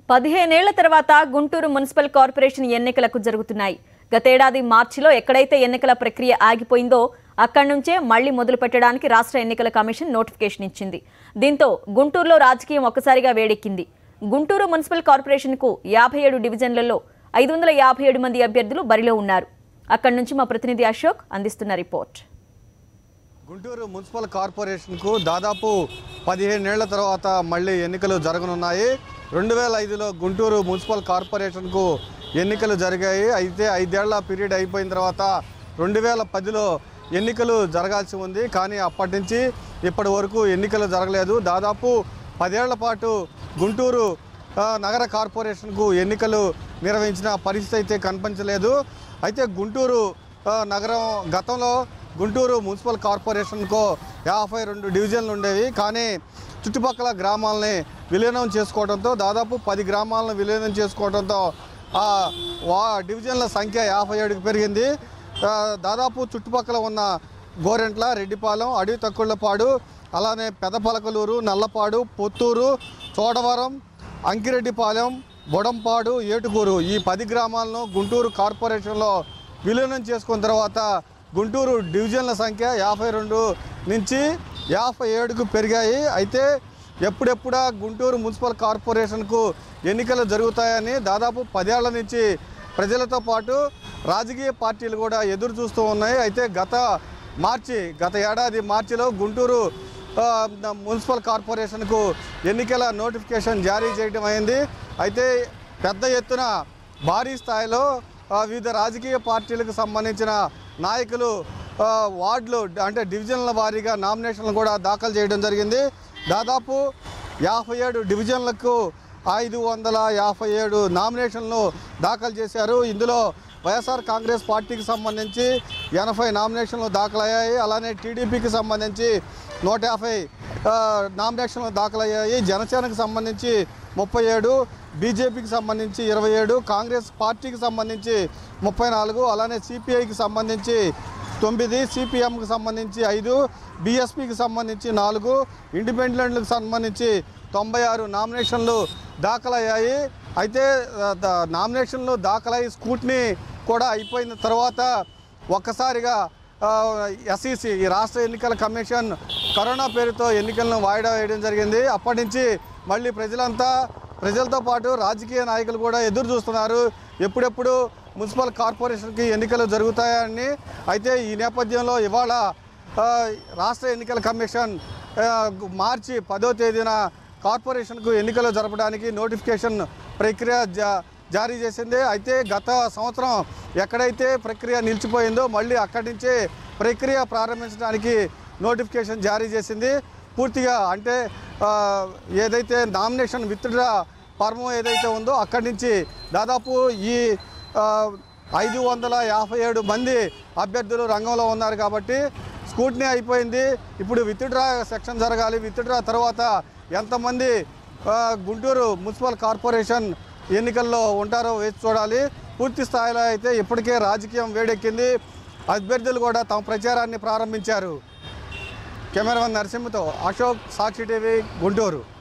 పదిహేనేళ్ల తర్వాత Guntur municipal corporation ఎన్నికలకు జరుగుతున్నాయి గతేడాది మార్చిలో ఎక్కడైతే ఎన్నికల ప్రక్రియ ఆగిపోయిందో అక్కడి నుంచే మళ్లీ మొదలు పెట్టడానికి రాష్ట్ర ఎన్నికల కమిషన్ నోటిఫికేషన్ ఇచ్చింది దీంతో గుంటూరులో రాజకీయం ఒక్కసారిగా వేడెక్కింది గుంటూరు మున్సిపల్ కార్పొరేషన్కు యాభై ఏడు డివిజన్లలో ఐదు వందల యాభై ఏడు మంది అభ్యర్థులు బరిలో ఉన్నారు అక్కడి నుంచి మా ప్రతినిధి అశోక్ అందిస్తున్న రిపోర్ట్ గుంటూరు మున్సిపల్ కార్పొరేషన్కు దాదాపు పదిహేనేళ్ల తర్వాత మళ్ళీ ఎన్నికలు జరగనున్నాయి రెండు వేల ఐదులో గుంటూరు మున్సిపల్ కార్పొరేషన్కు ఎన్నికలు జరిగాయి అయితే ఐదేళ్ల పీరియడ్ అయిపోయిన తర్వాత రెండు వేల పదిలో ఎన్నికలు జరగాల్సి ఉంది కానీ అప్పటి నుంచి ఇప్పటి వరకు ఎన్నికలు జరగలేదు దాదాపు పదేళ్ల పాటు గుంటూరు ఆ, నగర కార్పొరేషన్కు ఎన్నికలు నిర్వహించిన పరిస్థితి అయితే కనిపించలేదు అయితే గుంటూరు ఆ, నగరం గతంలో గుంటూరు మున్సిపల్ కార్పొరేషన్కు యాభై రెండు డివిజన్లు ఉండేవి కానీ చుట్టుపక్కల గ్రామాలని విలీనం చేసుకోవడంతో దాదాపు పది గ్రామాలను విలీనం చేసుకోవడంతో ఆ వా డివిజన్ల సంఖ్య యాభై ఏడుకి పెరిగింది ఆ, దాదాపు చుట్టుపక్కల ఉన్న గోరెంట్ల రెడ్డిపాలెం అడవి తక్కుళ్ళపాడు అలానే పెదపలకలూరు నల్లపాడు పొత్తూరు చోడవరం అంకిరెడ్డిపాలెం బొడంపాడు ఏటుకూరు ఈ పది గ్రామాలను గుంటూరు కార్పొరేషన్లో విలీనం చేసుకున్న తర్వాత గుంటూరు డివిజన్ల సంఖ్య యాభై రెండు నుంచి యాభై ఏడుకు పెరిగాయి అయితే ఎప్పుడెప్పుడా గుంటూరు మున్సిపల్ కార్పొరేషన్కు ఎన్నికలు జరుగుతాయని దాదాపు పదేళ్ల నుంచి ప్రజలతో పాటు రాజకీయ పార్టీలు కూడా ఎదురు చూస్తూ ఉన్నాయి అయితే గత మార్చి గత ఏడాది మార్చిలో గుంటూరు ఆ, మున్సిపల్ కార్పొరేషన్కు ఎన్నికల నోటిఫికేషన్ జారీ చేయడం అయింది అయితే పెద్ద ఎత్తున భారీ స్థాయిలో ఆ, వివిధ రాజకీయ పార్టీలకు సంబంధించిన నాయకులు ఆ, వార్డులు అంటే డివిజన్ల వారీగా నామినేషన్లు కూడా దాఖలు చేయడం జరిగింది దాదాపు యాభై ఏడు డివిజన్లకు ఐదు వందల యాభై ఏడు నామినేషన్లు దాఖలు చేశారు ఇందులో వైఎస్ఆర్ కాంగ్రెస్ పార్టీకి సంబంధించి ఎనభై నామినేషన్లు దాఖలయ్యాయి అలానే టీడీపీకి సంబంధించి నూట యాభై ఆ, నామినేషన్లు దాఖలయ్యాయి జనసేనకు సంబంధించి ముప్పై ఏడు బీజేపీకి సంబంధించి ఇరవై ఏడు కాంగ్రెస్ పార్టీకి సంబంధించి ముప్పై నాలుగు అలానే సిపిఐకి సంబంధించి తొమ్మిది సిపిఎంకి సంబంధించి ఐదు బీఎస్పీకి సంబంధించి నాలుగు ఇండిపెండెంట్లకు సంబంధించి తొంభై ఆరు నామినేషన్లు దాఖలయ్యాయి అయితే ఆ, ద- నామినేషన్లు దాఖలయ్యి స్కూట్ని కూడా అయిపోయిన తర్వాత ఒక్కసారిగా ఎస్ఈసి ఈ రాష్ట్ర ఎన్నికల కమిషన్ కరోనా పేరుతో ఎన్నికలను వాయిదా వేయడం జరిగింది అప్పటి నుంచి మళ్ళీ ప్రజలంతా ప్రజలతో పాటు రాజకీయ నాయకులు కూడా ఎదురు చూస్తున్నారు ఎప్పుడెప్పుడు మున్సిపల్ కార్పొరేషన్కి ఎన్నికలు జరుగుతాయని అయితే ఈ నేపథ్యంలో ఇవాళ ఆ, రాష్ట్ర ఎన్నికల కమిషన్ ఆ, మార్చి పదో తేదీన కార్పొరేషన్కు ఎన్నికలు జరపడానికి నోటిఫికేషన్ ప్రక్రియ జా జారీ చేసింది అయితే గత సంవత్సరం ఎక్కడైతే ప్రక్రియ నిలిచిపోయిందో మళ్ళీ అక్కడి నుంచే ప్రక్రియ ప్రారంభించడానికి నోటిఫికేషన్ జారీ చేసింది పూర్తిగా అంటే ఆ, ఏదైతే నామినేషన్ విత్డ్రా ఫార్మ్ ఏదైతే ఉందో అక్కడి నుంచి దాదాపు ఈ ఆ, ఐదు వందల యాభై ఏడు మంది అభ్యర్థులు రంగంలో ఉన్నారు కాబట్టి స్కూట్నీ అయిపోయింది ఇప్పుడు విత్డ్రా సెక్షన్ జరగాలి విత్డ్రా తర్వాత ఎంతమంది ఆ, గుంటూరు మున్సిపల్ కార్పొరేషన్ ఎన్నికల్లో ఉంటారో వేచి చూడాలి పూర్తి స్థాయిలో అయితే ఇప్పటికే రాజకీయం వేడెక్కింది అభ్యర్థులు కూడా తమ ప్రచారాన్ని ప్రారంభించారు కెమెరామెన్ నరసింహతో అశోక్ సాక్షి టీవీ గుంటూరు